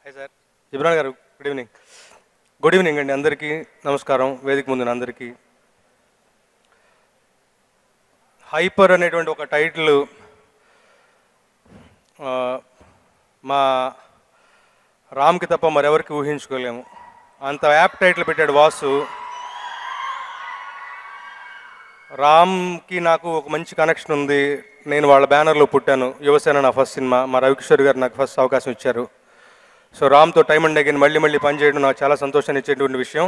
hi sir Ghibran గారు good evening good evening అండి అందరికీ నమస్కారం వేదిక ముందు అందరికీ హైపర్ అనేటువంటి ఒక టైటిల్ ఆ, మా రామ్కి తప్ప మరెవరికి ఊహించుకోలేము అంత యాప్ టైటిల్ పెట్టాడు వాసు రామ్కి నాకు ఒక మంచి కనెక్షన్ ఉంది నేను వాళ్ళ బ్యానర్లో పుట్టాను యువసేన నా ఫస్ట్ సినిమా మా రవికిషోర్ గారు నాకు ఫస్ట్ అవకాశం ఇచ్చారు సో రామ్తో టైం అండ్ అగైన్ మళ్ళీ మళ్ళీ పనిచేయడం నాకు చాలా సంతోషాన్ని ఇచ్చేటువంటి విషయం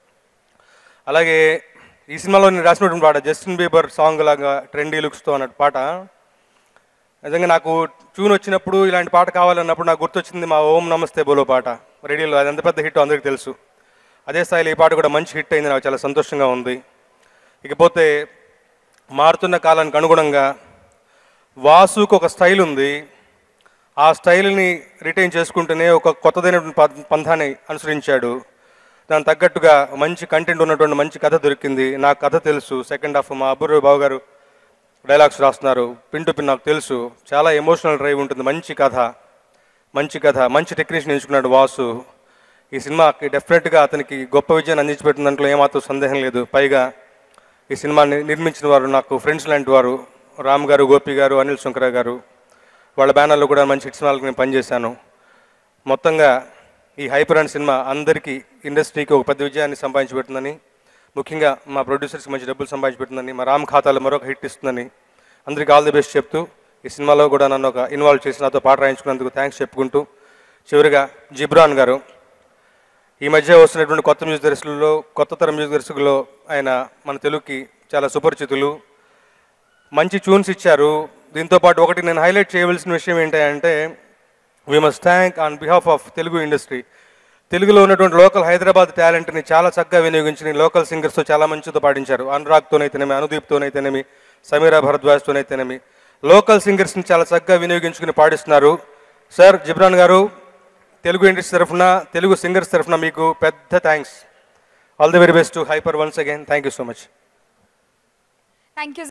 అలాగే ఈ సినిమాలో నేను రాసినటువంటి పాట జస్టిన్ బీబర్ సాంగ్ లాగా ట్రెండీ లుక్స్తో అన్నట్టు పాట నిజంగా నాకు ట్యూన్ వచ్చినప్పుడు ఇలాంటి పాట కావాలన్నప్పుడు నాకు గుర్తొచ్చింది మా ఓం నమస్తే బోలో పాట రేడియోలో అది ఎంత పెద్ద హిట్ అందరికీ తెలుసు అదే స్థాయిలో ఈ పాట కూడా మంచి హిట్ అయింది నాకు చాలా సంతోషంగా ఉంది ఇకపోతే మారుతున్న కాలానికి అనుగుణంగా వాసుకు ఒక స్టైల్ ఉంది ఆ స్టైల్ని రిటైన్ చేసుకుంటూనే ఒక కొత్తదైనటువంటి పం- పంథాన్ని అనుసరించాడు దానికి తగ్గట్టుగా మంచి కంటెంట్ ఉన్నటువంటి మంచి కథ దొరికింది నాకు కథ తెలుసు సెకండ్ హాఫ్ మా అబ్బురు బాబు గారు డైలాగ్స్ రాస్తున్నారు పిన్ టు పిన్ నాకు తెలుసు చాలా ఎమోషనల్ డ్రైవ్ ఉంటుంది మంచి కథ మంచి కథ మంచి టెక్నీషియన్ ఎంచుకున్నాడు వాసు ఈ సినిమాకి డెఫినెట్గా అతనికి గొప్ప విజయాన్ని అందించిపెట్టిన దాంట్లో ఏమాత్రం సందేహం లేదు పైగా ఈ సినిమాని నిర్మించిన వారు నాకు ఫ్రెండ్స్ లాంటి వారు రామ్ గారు గోపి గారు అనిల్ శంకర గారు వాళ్ళ బ్యానర్లో కూడా మంచి హిట్ సినిమాలకు నేను పనిచేశాను మొత్తంగా ఈ హైపర్ అండ్ సినిమా అందరికీ ఇండస్ట్రీకి ఒక పెద్ద విజయాన్ని సంపాదించి పెడుతుందని ముఖ్యంగా మా ప్రొడ్యూసర్స్కి మంచి డబ్బులు సంపాదించి పెడుతుందని మా రామ్ ఖాతాలో మరొక హిట్ ఇస్తుందని అందరికీ ఆల్ ది బెస్ట్ చెప్తూ ఈ సినిమాలో కూడా నన్ను ఒక ఇన్వాల్వ్ చేసి నాతో పాట రాయించుకున్నందుకు థ్యాంక్స్ చెప్పుకుంటూ చివరిగా జిబ్రాన్ గారు ఈ మధ్య వస్తున్నటువంటి కొత్త మ్యూజిక్ దర్శకుల్లో కొత్త తరం మ్యూజిక్ దర్శకుల్లో ఆయన మన తెలుగుకి చాలా సుపరిచితులు మంచి ట్యూన్స్ ఇచ్చారు దీంతో పాటు ఒకటి నేను హైలైట్ చేయవలసిన విషయం ఏంటంటే we must thank on behalf of Telugu industry తెలుగులో ఉన్నటువంటి లోకల్ హైదరాబాద్ టాలెంట్ని చాలా చక్కగా వినియోగించి లోకల్ సింగర్స్తో చాలా మంచితో పాడించారు అనురాగ్తోనైతేనేమి అనుదీప్తోనైతేనేమి సమీరా భరద్వాజ్తోనైతేనేమి లోకల్ సింగర్స్ని చాలా చక్కగా వినియోగించుకుని పాడిస్తున్నారు సార్ జిబ్రాన్ గారు తెలుగు ఇండస్ట్రీ తరఫున తెలుగు సింగర్స్ తరఫున మీకు పెద్ద thanks all the very best hyper once again thank you so much thank you